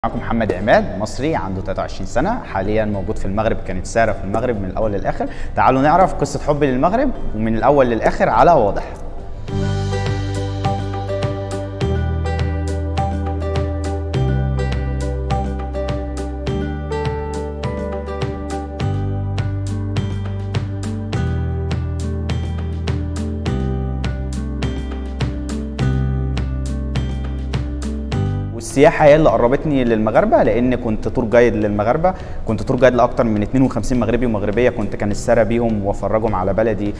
معاكم محمد عماد مصري عنده 23 سنة حاليا موجود في المغرب كانت سارة في المغرب من الأول للآخر تعالوا نعرف قصة حبي للمغرب ومن الأول للآخر على واضح والسياحه هي اللي قربتني للمغاربه لان كنت تور جايد للمغاربه كنت تور جايد لاكتر من 52 مغربي ومغربيه كنت كان السارة بيهم وافرجهم على بلدي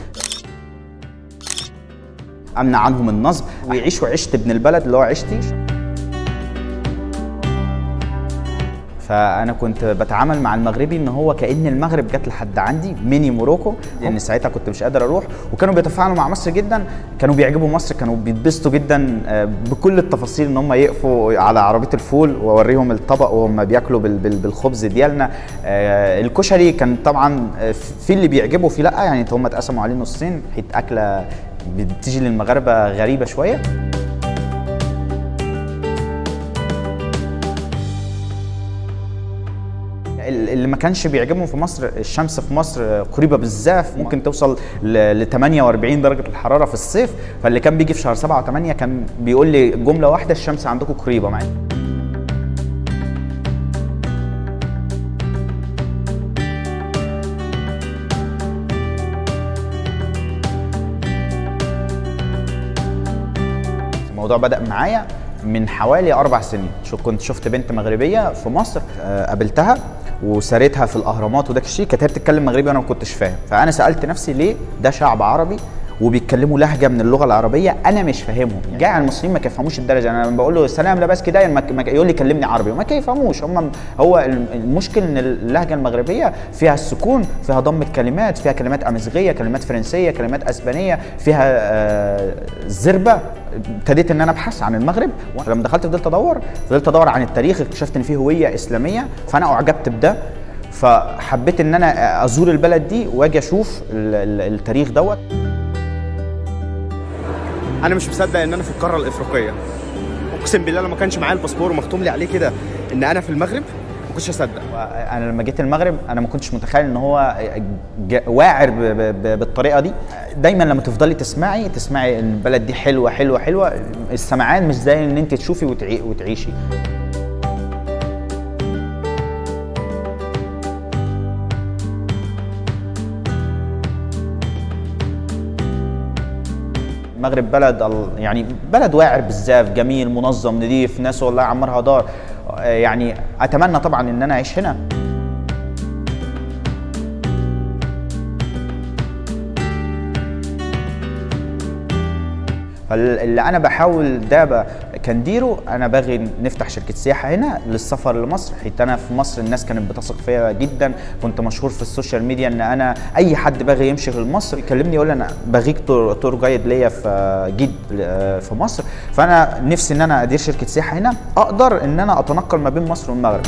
امنع عنهم النصب ويعيشوا عيشه ابن البلد اللي هو عيشتي فانا كنت بتعامل مع المغربي ان هو كان المغرب جت لحد عندي ميني موروكو لان ساعتها كنت مش قادر اروح وكانوا بيتفاعلوا مع مصر جدا كانوا بيعجبوا مصر كانوا بيتبسطوا جدا آه، بكل التفاصيل ان هم يقفوا على عربيه الفول واوريهم الطبق وهم بياكلوا بال- بال- بالخبز ديالنا آه، الكشري كان طبعا آه، في اللي بيعجبه وفي لا يعني هم اتقسموا عليه نصين حته اكله بتيجي للمغاربه غريبه شويه اللي ما كانش بيعجبهم في مصر الشمس في مصر قريبه بالزاف ممكن توصل ل 48 درجه الحراره في الصيف فاللي كان بيجي في شهر 7 و8 كان بيقول لي جمله واحده الشمس عندكم قريبه معايا الموضوع بدأ معايا من حوالي أربع سنين شو كنت شفت بنت مغربية في مصر آه، قابلتها وسارتها في الأهرامات وده الشيء كانت هي بتتكلم مغربي وأنا ما كنتش فاهم فأنا سألت نفسي ليه ده شعب عربي وبيتكلموا لهجه من اللغه العربيه انا مش فاهمهم يعني جاي على المصريين ما كيفهموش الدرجه انا لما بقول له السلام لاباس كده ما ما- يقول لي كلمني عربي وما كيفهموش هم هو المشكل ان اللهجه المغربيه فيها السكون فيها ضمه كلمات فيها كلمات امازيغيه كلمات فرنسيه كلمات اسبانيه فيها آه، زربه ابتديت ان انا ابحث عن المغرب ولما دخلت فضلت ادور فضلت ادور عن التاريخ اكتشفت ان فيه هويه اسلاميه فانا اعجبت بده فحبيت ان انا ازور البلد دي واجي اشوف ال- ال- التاريخ دوت انا مش مصدق ان انا في القاره الافريقيه اقسم بالله لو ما كانش معايا الباسبور ومختوم لي عليه كده ان انا في المغرب ما كنتش اصدق انا لما جيت المغرب انا ما كنتش متخيل ان هو ج- واعر ب- ب- ب- بالطريقه دي دايما لما تفضلي تسمعي تسمعي ان البلد دي حلوه حلوه حلوه السمعان مش زي ان انت تشوفي وتعي وتعيشي المغرب بلد ال- يعني بلد واعر بالزاف جميل منظم نظيف ناس والله عمرها دار آه، يعني اتمنى طبعا ان انا اعيش هنا فاللي انا بحاول ده ب- كنديرو انا باغي نفتح شركه سياحه هنا للسفر لمصر حيث انا في مصر الناس كانت بتثق فيا جدا كنت مشهور في السوشيال ميديا ان انا اي حد باغي يمشي لمصر يكلمني يقول لي انا باغيك تور, تور جايد ليا في جيد آه، في مصر فانا نفسي ان انا ادير شركه سياحه هنا اقدر ان انا اتنقل ما بين مصر والمغرب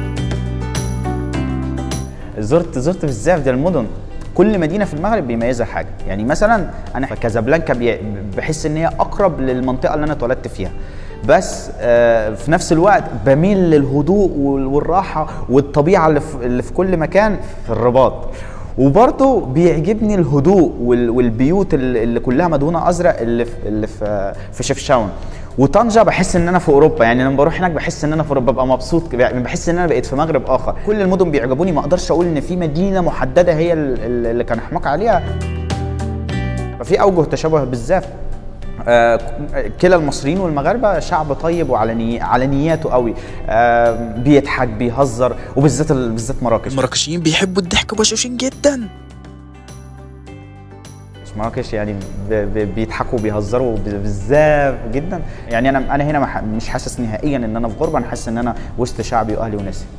زرت زرت بالزاف دي المدن كل مدينه في المغرب بيميزها حاجه يعني مثلا انا في كازابلانكا بي- بحس ان هي اقرب للمنطقه اللي انا اتولدت فيها بس آه، في نفس الوقت بميل للهدوء وال- والراحه والطبيعه اللي في, اللي في كل مكان في الرباط وبرضه بيعجبني الهدوء وال- والبيوت اللي اللي كلها مدهونه ازرق اللي في اللي في في شفشاون وطنجه بحس ان انا في اوروبا يعني لما بروح هناك بحس ان انا في اوروبا ببقى مبسوط يعني بحس ان انا بقيت في مغرب اخر كل المدن بيعجبوني ما اقدرش اقول ان في مدينه محدده هي ال- ال- اللي كان حماق عليها ففي اوجه تشابه بالذات آه كلا المصريين والمغاربه شعب طيب وعلى على نياته قوي آه بيضحك بيهزر وبالذات ال- بالذات مراكش المراكشيين بيحبوا الضحك وبشوشين جدا مراكش يعني ب- ب- بيضحكوا وبيهزروا ب- بزاف جدا يعني انا انا هنا ما ح- مش حاسس نهائيا ان انا في غربه انا حاسس ان انا وسط شعبي واهلي وناسي